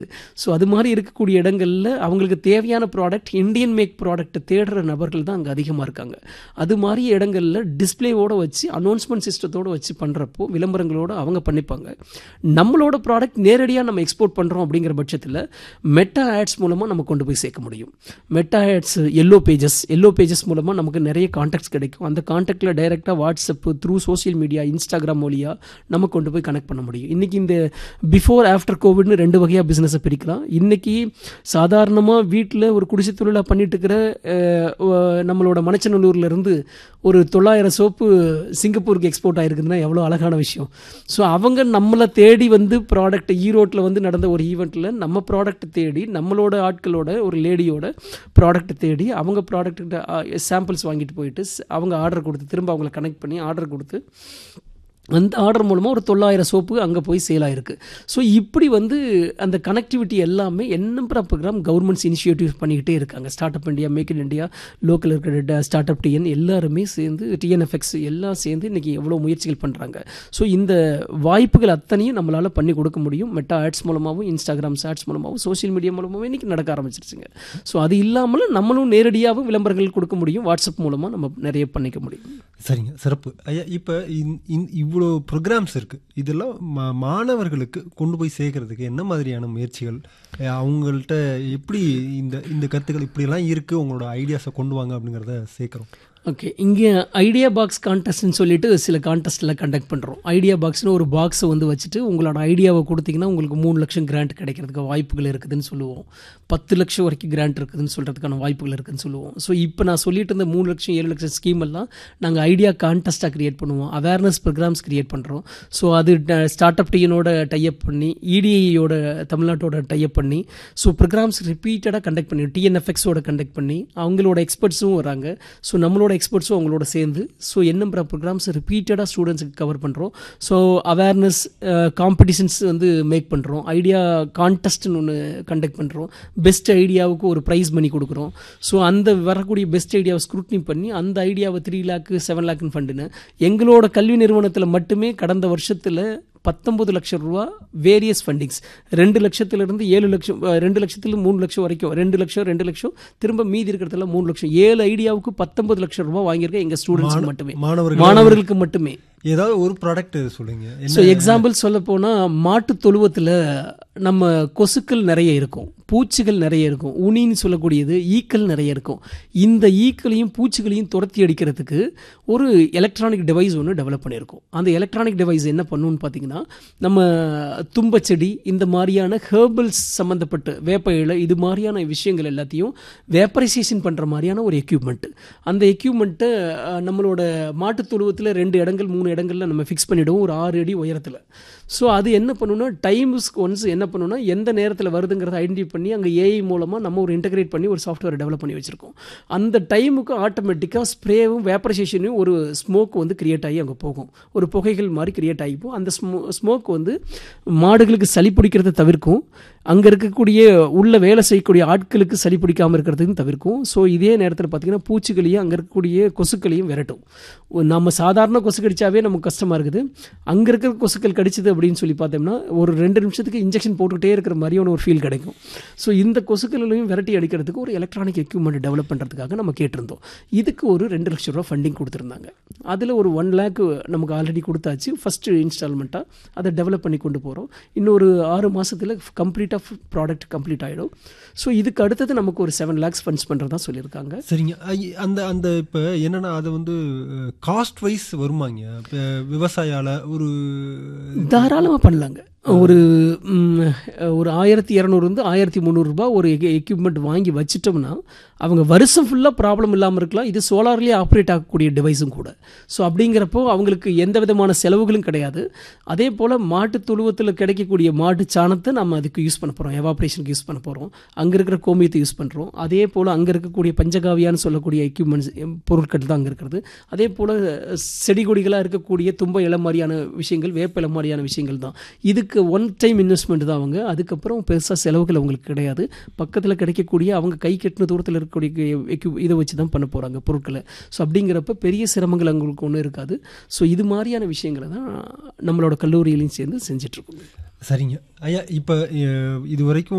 so அது மாதிரி இருக்கக்கூடிய இடங்களில் அவங்களுக்கு தேவையான ப்ராடக்ட் இந்தியன் மேக் ப்ராடக்ட்டை தேடுற நபர்கள் தான் அங்கே அதிகமாக இருக்காங்க அது மாதிரி இடங்களில் டிஸ்பிளேவோடு வச்சு அனௌன்ஸ்மெண்ட் சிஸ்டத்தோடு வச்சு பண்ணுறப்போ விளம்பரங்களோடு அவங்க பண்ணிப்பாங்க நம்மளோட ப்ராடக்ட் நேரடியாக நம்ம எக்ஸ்போர்ட் பண்ணுறோம் அப்படிங்கிற பட்சத்தில் மெட்டா ஆட்ஸ் மூலமாக நம்ம கொண்டு போய் சேர்க்க முடியும் Meta ads yellow pages yellow pages மூலமாக நமக்கு நிறைய காண்டாக்ட்ஸ் கிடைக்கும் அந்த காண்டாக்டில் டைரெக்டாக WhatsApp through social media Instagram மூலியா நம்ம கொண்டு போய் கனெக்ட் பண்ண முடியும் இன்றைக்கி இந்த பிஃபோர் ஆஃப்டர் கோவிட்னு ரெண்டு வகையாக பிஸ்னஸை பிரிக்கலாம் இன்றைக்கி சாதாரணமாக வீட்டில் ஒரு குடிசை தொழிலாக பண்ணிட்டு இருக்கிற அஹ், அஹ், நம்மளோட மணச்சநல்லூர்ல இருந்து ஒரு தொள்ளாயிரம் சோப்பு சிங்கப்பூருக்கு எக்ஸ்போர்ட் ஆயிருக்குதுன்னா எவ்வளோ அழகான விஷயம் ஸோ அவங்க நம்மளை தேடி வந்து ப்ராடக்ட் ஈரோட்டில் வந்து நடந்த ஒரு ஈவெண்ட்டில் நம்ம ப்ராடக்ட் தேடி நம்மளோட ஆட்களோட ஒரு லேடியோட ப்ராடக்ட் தேடி அவங்க ப்ராடக்ட் சாம்பிள்ஸ் வாங்கிட்டு போயிட்டு ஸ்- அவங்க ஆர்டர் கொடுத்து திரும்ப அவங்கள கனெக்ட் பண்ணி ஆர்டர் கொடுத்து அந்த ஆர்டர் மூலமாக ஒரு தொள்ளாயிரம் சோப்பு அங்கே போய் சேல் ஆயிருக்கு ஸோ இப்படி வந்து அந்த கனெக்டிவிட்டி எல்லாமே என்ன ப்ரோக்ராம் கவர்மெண்ட்ஸ் இனிஷியேட்டிவ் பண்ணிக்கிட்டே இருக்காங்க start up India make in India local இருக்கிற ஸ்டார்ட் அப் டிஎன் எல்லாருமே சேர்ந்து டிஎன்எஃப்எக்ஸ் எல்லாம் சேர்ந்து இன்றைக்கி எவ்வளோ முயற்சிகள் பண்ணுறாங்க ஸோ இந்த வாய்ப்புகள் அத்தனையும் நம்மளால் பண்ணி கொடுக்க முடியும் மெட்டா ஆட்ஸ் மூலமாகவும் இன்ஸ்டாகிராம் ஆட்ஸ் மூலமாகவும் சோஷியல் மீடியா மூலமாகவும் இன்றைக்கி நடக்க ஆரம்பிச்சிருச்சுங்க ஸோ அது இல்லாமலும் நம்மளும் நேரடியாகவும் விளம்பரங்கள் கொடுக்க முடியும் வாட்ஸ்அப் மூலமாக நம்ம நிறைய பண்ணிக்க முடியும் சரிங்க சிறப்பு ஐயா இப்போ இவ்வளோ ப்ரோக்ராம்ஸ் இருக்குது இதெல்லாம் மா மாணவர்களுக்கு கொண்டு போய் சேர்க்கறதுக்கு என்ன மாதிரியான முயற்சிகள் அஹ் அவங்கள்ட்ட எப்படி இந்த இந்த கருத்துக்கள் இப்படியெல்லாம் இருக்குது உங்களோட ஐடியாஸை கொண்டு வாங்க அப்படிங்கிறத சேர்க்குறோம் ஓகே இங்கே ஐடியா பாக்ஸ் கான்டெஸ்ட்னு சொல்லிட்டு சில கான்டெஸ்ட்டில் கண்டக்ட் பண்ணுறோம் ஐடியா பாக்ஸ்னு ஒரு பாக்ஸை வந்து வச்சுட்டு உங்களோட ஐடியாவை கொடுத்தீங்கன்னா உங்களுக்கு மூணு லட்சம் கிராண்ட் கிடைக்கிறதுக்கு வாய்ப்புகள் இருக்குதுன்னு சொல்லுவோம் பத்து லட்சம் வரைக்கும் கிராண்ட் இருக்குதுன்னு சொல்கிறதுக்கான வாய்ப்புகள் இருக்குதுன்னு சொல்லுவோம் ஸோ இப்போ நான் சொல்லிட்டு இருந்த மூணு லட்சம் ஏழு லட்சம் ஸ்கீம் எல்லாம் நாங்கள் ஐடியா கான்டெஸ்ட்டாக கிரியேட் பண்ணுவோம் அவேர்னஸ் ப்ரோக்ராம்ஸ் கிரியேட் பண்ணுறோம் ஸோ அது ஸ்டார்ட் அப் டிஎனோட டைப் பண்ணி இடிஐயோட தமிழ்நாட்டோட டைப் பண்ணி ஸோ ப்ரோக்ராம்ஸ் ரிப்பீட்டடாக கண்டக்ட் பண்ணி டிஎன்எஃப்எக்ஸோட கண்டக்ட் பண்ணி அவங்களோட எக்ஸ்பர்ட்ஸும் வராங்க ஸோ நம்மளோட எக்ஸ்பர்ட்ஸும் அவங்களோட சேர்ந்து ஸோ என்னம்புற ப்ரோக்ராம்ஸ் ரிப்பீட்டடாக ஸ்டூடெண்ட்ஸுக்கு கவர் பண்ணுறோம் ஸோ அவேர்னஸ் காம்படிஷன்ஸ் வந்து மேக் பண்ணுறோம் ஐடியா கான்டெஸ்ட்னு ஒன்று கண்டக்ட் பண்ணுறோம் பெஸ்ட் ஐடியாவுக்கு ஒரு ப்ரைஸ் மணி கொடுக்குறோம் ஸோ அந்த வரக்கூடிய பெஸ்ட் ஐடியாவை ஸ்க்ரூட்னி பண்ணி அந்த ஐடியாவை த்ரீ லேக்கு செவன் லேக்குன்னு ஃபண்டுன்னு எங்களோட கல்வி நிறுவனத்தில் மட்டுமே கடந்த வருஷத்தில் பத்தொம்பது லட்சம் ரூபா வேரியஸ் ஃபண்டிங்ஸ் ரெண்டு லட்சத்திலிருந்து ஏழு லட்சம் அஹ், ரெண்டு லட்சத்துல மூணு லட்சம் வரைக்கும் ரெண்டு லட்சம் ரெண்டு லட்சம் திரும்ப மீதி இருக்கிறதுல மூணு லட்சம் ஏழு ஐடியாவுக்கு பத்தொன்பது லட்சம் ரூபாய் வாங்கியிருக்கேன் எங்கள் ஸ்டூடெண்ட்ஸ் மட்டுமே மாணவர்கள் மாணவர்களுக்கு மட்டுமே ஏதாவது ஒரு ப்ராடக்ட் சொல்லுங்க என்ன ஸோ எக்ஸாம்பிள் சொல்ல போனால் மாட்டு தொழுவத்தில் நம்ம கொசுக்கள் நிறைய இருக்கும் பூச்சிகள் நிறைய இருக்கும் உனின்னு சொல்லக்கூடியது ஈக்கள் நிறைய இருக்கும் இந்த ஈக்களையும் பூச்சிகளையும் துரத்தி அடிக்கிறதுக்கு ஒரு எலக்ட்ரானிக் டிவைஸ் ஒன்று டெவலப் பண்ணியிருக்கோம் அந்த எலக்ட்ரானிக் டிவைஸ் என்ன பண்ணுன்னு பார்த்தீங்கன்னா நம்ம தும்பச்செடி இந்த மாதிரியான ஹேர்பல்ஸ் சம்மந்தப்பட்ட வேப்ப இலை இது மாதிரியான விஷயங்கள் எல்லாத்தையும் வேப்பரைசேஷன் பண்ணுற மாதிரியான ஒரு எக்யூப்மெண்ட் அந்த எக்யூப்மெண்ட்டை நம்மளோட மாட்டு தொழுவத்தில் ரெண்டு இடங்கள் மூணு இடங்கள்ல நம்ம ஃபிக்ஸ் பண்ணிவிடுவோம் ஒரு ஆறு அடி உயரத்தில் ஸோ அது என்ன பண்ணுன்னா டைம்ஸ்க்கு ஒன்ஸ் என்ன பண்ணுன்னா எந்த நேரத்தில் வருதுங்கிறத ஐடென்டிஃபை பண்ணி அங்கே ஏஐ மூலமாக நம்ம ஒரு இன்டகிரேட் பண்ணி ஒரு சாஃப்ட்வேர் டெவலப் பண்ணி வச்சுருக்கோம் அந்த டைமுக்கு ஆட்டோமேட்டிக்காக ஸ்ப்ரேவும் வேப்பரைசேஷனையும் ஒரு ஸ்மோக் வந்து கிரியேட் ஆகி அங்கே போகும் ஒரு புகைகள் மாதிரி கிரியேட் ஆகிப்போம் அந்த ஸ்மோ ஸ்மோக் வந்து மாடுகளுக்கு சளி பிடிக்கிறத தவிர்க்கும் அங்கே இருக்கக்கூடிய உள்ள வேலை செய்யக்கூடிய ஆட்களுக்கு சளி பிடிக்காமல் இருக்கிறதுக்கும் தவிர்க்கும் ஸோ இதே நேரத்தில் பார்த்தீங்கன்னா பூச்சிகளையும் அங்கே இருக்கக்கூடிய கொசுக்களையும் விரட்டும் ஒ- நம்ம சாதாரண கொசு கடிச்சாவே நமக்கு கஷ்டமாக இருக்குது அங்கே இருக்கிற கொசுக்கள் கடிச்சது அப்படின்னு சொல்லி பார்த்தோம்னா ஒரு ரெண்டு நிமிஷத்துக்கு இன்ஜெக்ஷன் போட்டுக்கிட்டே இருக்கிற மாதிரியான ஒரு ஃபீல் கிடைக்கும் ஸோ இந்த கொசுக்களையும் விரட்டி அடிக்கிறதுக்கு ஒரு எலக்ட்ரானிக் எக்யூப்மெண்ட் டெவலப் பண்ணுறதுக்காக நம்ம கேட்டிருந்தோம் இதுக்கு ஒரு ரெண்டு லட்சம் ரூபா ஃபண்டிங் கொடுத்துருந்தாங்க அதில் ஒரு ஒன் லேக் நமக்கு ஆல்ரெடி கொடுத்தாச்சு ஃபஸ்ட்டு இன்ஸ்டால்மெண்ட்டாக அதை டெவலப் பண்ணி கொண்டு போகிறோம் இன்னொரு ஆறு மாதத்தில் கம்ப்ளீட்டாக ப்ராடக்ட் கம்ப்ளீட் ஆகிடும் ஸோ இதுக்கு அடுத்தது நமக்கு ஒரு செவன் லேக்ஸ் ஃபண்ட்ஸ் பண்ணுறதா சொல்லியிருக்காங்க சரிங்க ஐ- அந்த அந்த இப்போ என்னன்னா அது வந்து காஸ்ட் வைஸ் வருமாங்க இப்போ விவசாயால ஒரு தாராளமாக பண்ணலாங்க ஒரு ம், ஒரு ஆயிரத்தி இரநூறுந்து ஆயிரத்தி முந்நூறுரூபா ஒரு எக்யூப்மெண்ட் வாங்கி வச்சிட்டோம்னா அவங்க வருஷம் ஃபுல்லாக ப்ராப்ளம் இல்லாமல் இருக்கலாம் இது சோலார்லேயே ஆப்ரேட் ஆகக்கூடிய டிவைஸும் கூட ஸோ அப்படிங்கிறப்போ அவங்களுக்கு எந்த விதமான செலவுகளும் கிடையாது அதே போல் மாட்டு தொழுவத்தில் கிடைக்கக்கூடிய மாட்டு சாணத்தை நம்ம அதுக்கு யூஸ் பண்ண போகிறோம் எவாப்ரேஷனுக்கு யூஸ் பண்ண போகிறோம் அங்கே இருக்கிற கோமியத்தை யூஸ் பண்ணுறோம் அதே போல் அங்கே இருக்கக்கூடிய பஞ்சகாவியான்னு சொல்லக்கூடிய எக்யூப்மெண்ட்ஸ் பொருட்கள் தான் அங்கே இருக்கிறது அதே போல் செடி கொடிகளாக இருக்கக்கூடிய தும்ப இலை மாதிரியான விஷயங்கள் வேப்ப இலை மாதிரியான விஷயங்கள் தான் இதுக்கு ஒன் டைம் இன்வெஸ்ட்மெண்ட் தான் அவங்க அதுக்கப்புறம் பெருசாக செலவுகள் அவங்களுக்கு கிடையாது பக்கத்தில் கிடைக்கக்கூடிய அவங்க கை கெட்டின தூரத்தில் இருக்கக்கூடிய equip- இதை வச்சு தான் பண்ண போகிறாங்க பொருட்களை ஸோ அப்படிங்கிறப்ப பெரிய சிரமங்கள் அவங்களுக்கு ஒன்றும் இருக்காது ஸோ இது மாதிரியான விஷயங்களை தான் நம்மளோட கல்லூரியிலையும் சேர்ந்து செஞ்சிட்ருக்கோங்க சரிங்க ஐயா இப்போ இது வரைக்கும்